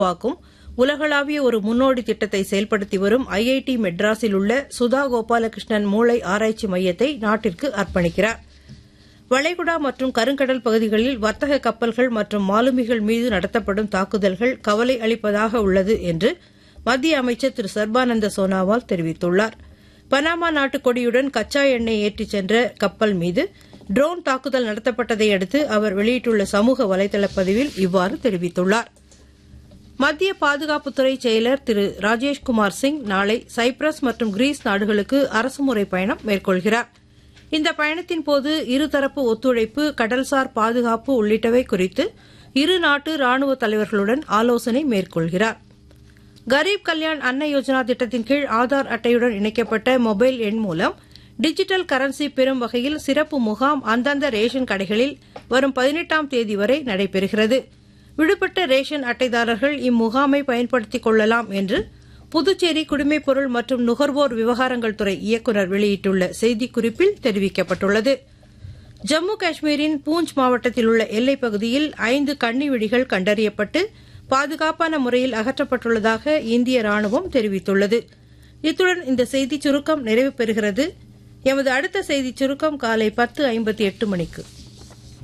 உருவாக்கும் உலகளாவிய ஒரு முன்னோடி திட்டத்தை செயல்படுத்தி வரும் ஐஐடி மெட்ராஸில் உள்ள சுதா கோபாலகிருஷ்ணன் மூளை ஆராய்ச்சி மையத்தை நாட்டிற்கு அர்ப்பணிக்கிறார் வளைகுடா மற்றும் கருங்கடல் பகுதிகளில் வர்த்தக கப்பல்கள் மற்றும் மாலுமிகள் மீது நடத்தப்படும் தாக்குதல்கள் கவலை அளிப்பதாக உள்ளது என்று மத்திய அமைச்சர் திரு சர்பானந்த சோனாவால் தெரிவித்துள்ளார் பனாமா நாட்டு கொடியுடன் கச்சா எண்ணெய் ஏற்றிச் சென்ற கப்பல் மீது ட்ரோன் தாக்குதல் நடத்தப்பட்டதை அடுத்து அவர் வெளியிட்டுள்ள சமூக வலைதள பதிவில் இவ்வாறு தெரிவித்துள்ளார் மத்திய பாதுகாப்புத்துறை செயலர் திரு ராஜேஷ்குமார் சிங் நாளை சைப்ரஸ் மற்றும் கிரீஸ் நாடுகளுக்கு அரசுமுறை பயணம் மேற்கொள்கிறார் இந்த பயணத்தின் போது இருதரப்பு ஒத்துழைப்பு கடல்சார் பாதுகாப்பு உள்ளிட்டவை குறித்து இரு நாட்டு ராணுவ தலைவர்களுடன் ஆலோசனை மேற்கொள்கிறார் கரீப் கல்யாண் அன்ன யோஜனா திட்டத்தின் கீழ் ஆதார் அட்டையுடன் இணைக்கப்பட்ட மொபைல் எண் மூலம் டிஜிட்டல் கரன்சி பெறும் வகையில் சிறப்பு முகாம் அந்தந்த ரேஷன் கடைகளில் வரும் பதினெட்டாம் தேதி வரை நடைபெறுகிறது விடுபட்ட ரேஷன் அட்டைதாரர்கள் இம்முகாமை பயன்படுத்திக் கொள்ளலாம் என்று புதுச்சேரி குடிமைப் பொருள் மற்றும் நுகர்வோர் விவகாரங்கள் துறை இயக்குநர் வெளியிட்டுள்ள செய்திக்குறிப்பில் தெரிவிக்கப்பட்டுள்ளது ஜம்மு காஷ்மீரின் பூஞ்ச் மாவட்டத்தில் உள்ள எல்லைப் பகுதியில் ஐந்து கன்னி வெடிகள் கண்டறியப்பட்டு பாதுகாப்பான முறையில் அகற்றப்பட்டுள்ளதாக இந்திய ராணுவம் தெரிவித்துள்ளது இத்துடன் இந்த செய்திச் சுருக்கம் நிறைவு பெறுகிறது எமது அடுத்த செய்திச் சுருக்கம் காலை பத்து ஐம்பத்தி எட்டு மணிக்கு